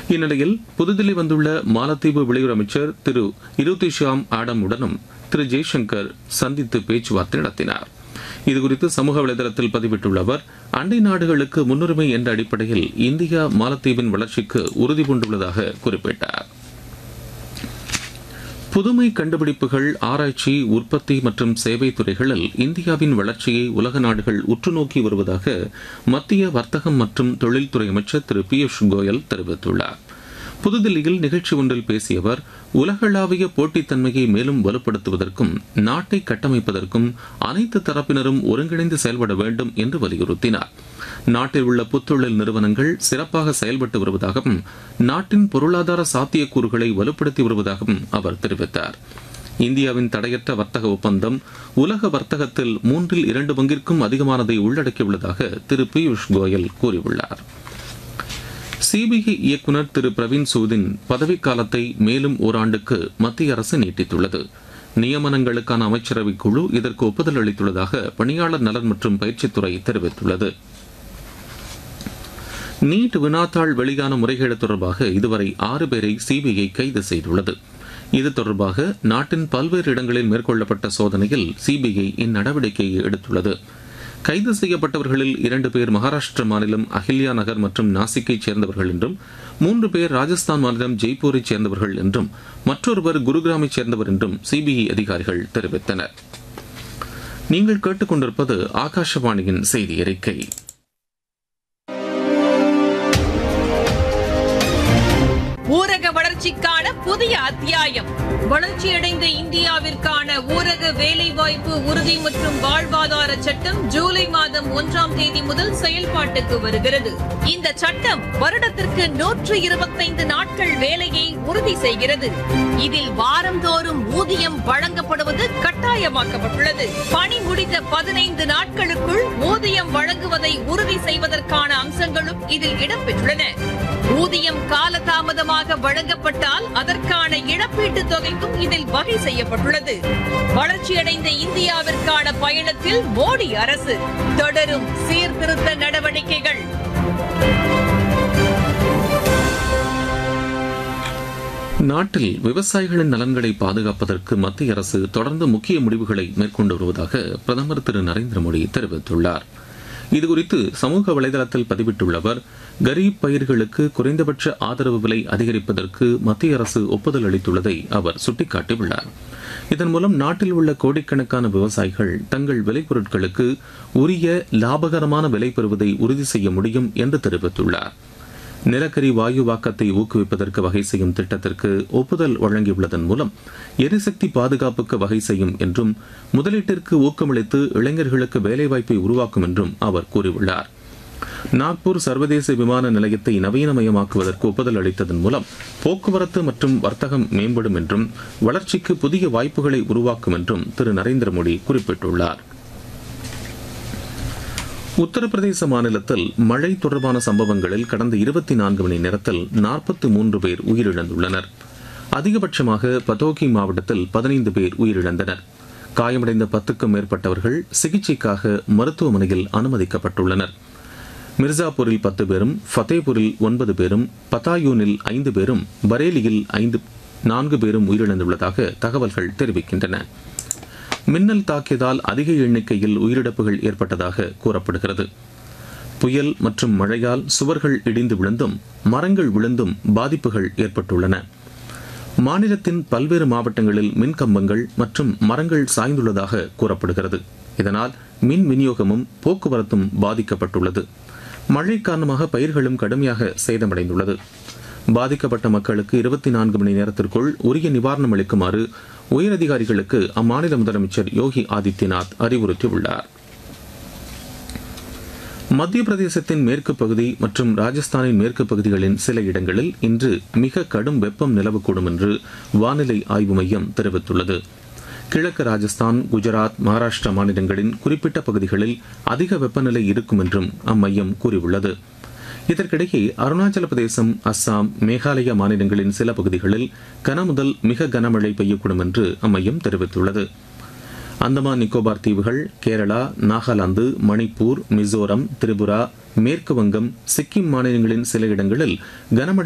இந்நிலையில் புதுதில்லி வந்துள்ள மாலத்தீவு வெளியுறவு அமைச்சர் திரு இருதிஷாம் ஆடம் உடனும் திரு ஜெய்சங்கர் சந்தித்து பேச்சுவார்த்தை நடத்தினார் இதுகுறித்து சமூக வலைதளத்தில் பதிவிட்டுள்ள அவர் அண்டை நாடுகளுக்கு முன்னுரிமை என்ற அடிப்படையில் இந்தியா மாலத்தீவின் வளர்ச்சிக்கு உறுதி பூண்டுள்ளதாக குறிப்பிட்டார் புதுமை கண்டுபிடிப்புகள் ஆராய்ச்சி உற்பத்தி மற்றும் சேவை துறைகளில் இந்தியாவின் வளர்ச்சியை உலக நாடுகள் உற்று நோக்கி வருவதாக மத்திய வர்த்தகம் மற்றும் தொழில்துறை அமைச்சர் திரு பியூஷ் கோயல் தெரிவித்துள்ளார் புதுதில்லியில் நிகழ்ச்சி ஒன்றில் பேசிய அவர் உலகளாவிய போட்டித்தன்மையை மேலும் வலுப்படுத்துவதற்கும் நாட்டை கட்டமைப்பதற்கும் அனைத்து தரப்பினரும் ஒருங்கிணைந்து செயல்பட வேண்டும் என்று வலியுறுத்தினார் நாட்டில் உள்ள புத்தொழில் நிறுவனங்கள் சிறப்பாக செயல்பட்டு வருவதாகவும் நாட்டின் பொருளாதார சாத்தியக்கூறுகளை வலுப்படுத்தி வருவதாகவும் அவர் தெரிவித்தார் இந்தியாவின் தடையற்ற வர்த்தக ஒப்பந்தம் உலக வர்த்தகத்தில் மூன்றில் இரண்டு பங்கிற்கும் அதிகமானதை உள்ளடக்கியுள்ளதாக திரு பியூஷ் கோயல் கூறியுள்ளார் சிபிஐ இயக்குநர் திரு பிரவீன் சூதின் பதவிக்காலத்தை மேலும் ஓராண்டுக்கு மத்திய அரசு நீட்டித்துள்ளது நியமனங்களுக்கான அமைச்சரவைக் குழு இதற்கு ஒப்புதல் அளித்துள்ளதாக பணியாளர் நலன் மற்றும் பயிற்சித்துறை தெரிவித்துள்ளது நீட் வினாத்தாள் வெளியான முறைகேடு தொடர்பாக இதுவரை ஆறு பேரை சிபிஐ கைது செய்துள்ளது இது தொடர்பாக நாட்டின் பல்வேறு இடங்களில் மேற்கொள்ளப்பட்ட சோதனையில் சிபிஐ இந்நடவடிக்கையை எடுத்துள்ளது கைது செய்யப்பட்டவர்களில் இரண்டு பேர் மகாராஷ்டிர மாநிலம் அஹில்யா நகர் மற்றும் நாசிக்கைச் சேர்ந்தவர்கள் என்றும் மூன்று பேர் ராஜஸ்தான் மாநிலம் ஜெய்ப்பூரைச் சேர்ந்தவர்கள் என்றும் மற்றொருவர் குருகிராமைச் சேர்ந்தவர் என்றும் சிபிஐ அதிகாரிகள் தெரிவித்தனர் நீங்கள் கேட்டுக்கொண்டிருப்பது ஆகாஷவாணியின் செய்தி அறிக்கை ஊரக வளர்ச்சிக்கான புதிய அத்தியாயம் வளர்ச்சியடைந்த இந்தியாவிற்கான ஊரக வேலைவாய்ப்பு உறுதி மற்றும் வாழ்வாதார சட்டம் ஜூலை மாதம் ஒன்றாம் தேதி முதல் செயல்பாட்டுக்கு வருகிறது இந்த சட்டம் வருடத்திற்கு நூற்று இருபத்தைந்து நாட்கள் வேலையை உறுதி செய்கிறது இதில் வாரந்தோறும் ஊதியம் வழங்கப்படுவது கட்டாயமாக்கப்பட்டுள்ளது பணி முடிந்த பதினைந்து நாட்களுக்குள் ஊதியம் வழங்குவதை உறுதி செய்வதற்கான அம்சங்களும் இதில் இடம்பெற்றுள்ளன ஊதியம் காலதாமதமாக வழங்கப்பட்டால் அதற்கான இழப்பீட்டுத் தொகைக்கும் இதில் வகை செய்யப்பட்டுள்ளது வளர்ச்சியடைந்த இந்தியாவிற்கான பயணத்தில் மோடி அரசு தொடரும் சீர்திருத்த நடவடிக்கைகள் நாட்டில் விவசாயிகளின் நலன்களை பாதுகாப்பதற்கு மத்திய அரசு தொடர்ந்து முக்கிய முடிவுகளை மேற்கொண்டு வருவதாக பிரதமர் திரு நரேந்திர மோடி தெரிவித்துள்ளார் இதுகுறித்து சமூக வலைதளத்தில் பதிவிட்டுள்ள அவர் கரீப் பயிர்களுக்கு குறைந்தபட்ச ஆதரவு விலை அதிகரிப்பதற்கு மத்திய அரசு ஒப்புதல் அளித்துள்ளதை அவர் சுட்டிக்காட்டியுள்ளார் இதன் மூலம் நாட்டில் உள்ள கோடிக்கணக்கான விவசாயிகள் தங்கள் விளைபொருட்களுக்கு உரிய லாபகரமான விலை பெறுவதை உறுதி செய்ய முடியும் என்று தெரிவித்துள்ளார் நிலக்கரி வாயுவாக்கத்தை ஊக்குவிப்பதற்கு வகை செய்யும் திட்டத்திற்கு ஒப்புதல் வழங்கியுள்ளதன் மூலம் எரிசக்தி பாதுகாப்புக்கு வகை செய்யும் என்றும் முதலீட்டிற்கு ஊக்கமளித்து இளைஞர்களுக்கு வேலைவாய்ப்பை உருவாக்கும் என்றும் அவர் கூறியுள்ளார் நாக்பூர் சர்வதேச விமான நிலையத்தை நவீனமயமாக்குவதற்கு ஒப்புதல் அளித்ததன் மூலம் போக்குவரத்து மற்றும் வர்த்தகம் மேம்படும் என்றும் வளர்ச்சிக்கு புதிய வாய்ப்புகளை உருவாக்கும் என்றும் திரு நரேந்திர மோடி குறிப்பிட்டுள்ளார் உத்தரப்பிரதேச மாநிலத்தில் மழை தொடர்பான சம்பவங்களில் கடந்த இருபத்தி நான்கு மணி நேரத்தில் நாற்பத்தி மூன்று பேர் உயிரிழந்துள்ளனர் அதிகபட்சமாக பதோகி மாவட்டத்தில் பதினைந்து பேர் உயிரிழந்தனர் காயமடைந்த பத்துக்கும் மேற்பட்டவர்கள் சிகிச்சைக்காக மருத்துவமனையில் அனுமதிக்கப்பட்டுள்ளனர் மிர்சாப்பூரில் பத்து பேரும் ஃபத்தேபூரில் ஒன்பது பேரும் பதாயூனில் ஐந்து பேரும் பரேலியில் ஐந்து நான்கு பேரும் உயிரிழந்துள்ளதாக தகவல்கள் தெரிவிக்கின்றன மின்னல் தாக்கியதால் அதிக எண்ணிக்கையில் உயிரிழப்புகள் ஏற்பட்டதாக கூறப்படுகிறது புயல் மற்றும் மழையால் சுவர்கள் இடிந்து விழுந்தும் மரங்கள் விழுந்தும் பாதிப்புகள் ஏற்பட்டுள்ளன மாநிலத்தின் பல்வேறு மாவட்டங்களில் மின் கம்பங்கள் மற்றும் மரங்கள் சாய்ந்துள்ளதாக கூறப்படுகிறது இதனால் மின் விநியோகமும் போக்குவரத்தும் பாதிக்கப்பட்டுள்ளது மழை காரணமாக பயிர்களும் கடுமையாக சேதமடைந்துள்ளது பாதிக்கப்பட்ட மக்களுக்கு இருபத்தி நான்கு மணி நேரத்திற்குள் உரிய நிவாரணம் அளிக்குமாறு உயரதிகாரிகளுக்கு அம்மாநில முதலமைச்சர் யோகி ஆதித்யநாத் அறிவுறுத்தியுள்ளார் மத்திய பிரதேசத்தின் மேற்கு பகுதி மற்றும் ராஜஸ்தானின் மேற்கு பகுதிகளின் சில இடங்களில் இன்று மிக கடும் வெப்பம் நிலவக்கூடும் என்று வானிலை ஆய்வு மையம் தெரிவித்துள்ளது கிழக்கு ராஜஸ்தான் குஜராத் மகாராஷ்டிரா மாநிலங்களின் குறிப்பிட்ட பகுதிகளில் அதிக வெப்பநிலை இருக்கும் என்றும் அம்மையம் கூறியுள்ளது இதற்கிடையே அருணாச்சல பிரதேசம் அஸ்ஸாம் மேகாலயா மாநிலங்களின் சில பகுதிகளில் கனமுதல் மிக கனமழை பெய்யக்கூடும் என்று அம்மையம் தெரிவித்துள்ளது அந்தமான் நிக்கோபார் தீவுகள் கேரளா நாகாலாந்து மணிப்பூர் மிசோரம் திரிபுரா மேற்கு வங்கம் சிக்கிம் மாநிலங்களின் சில இடங்களில் கனமழை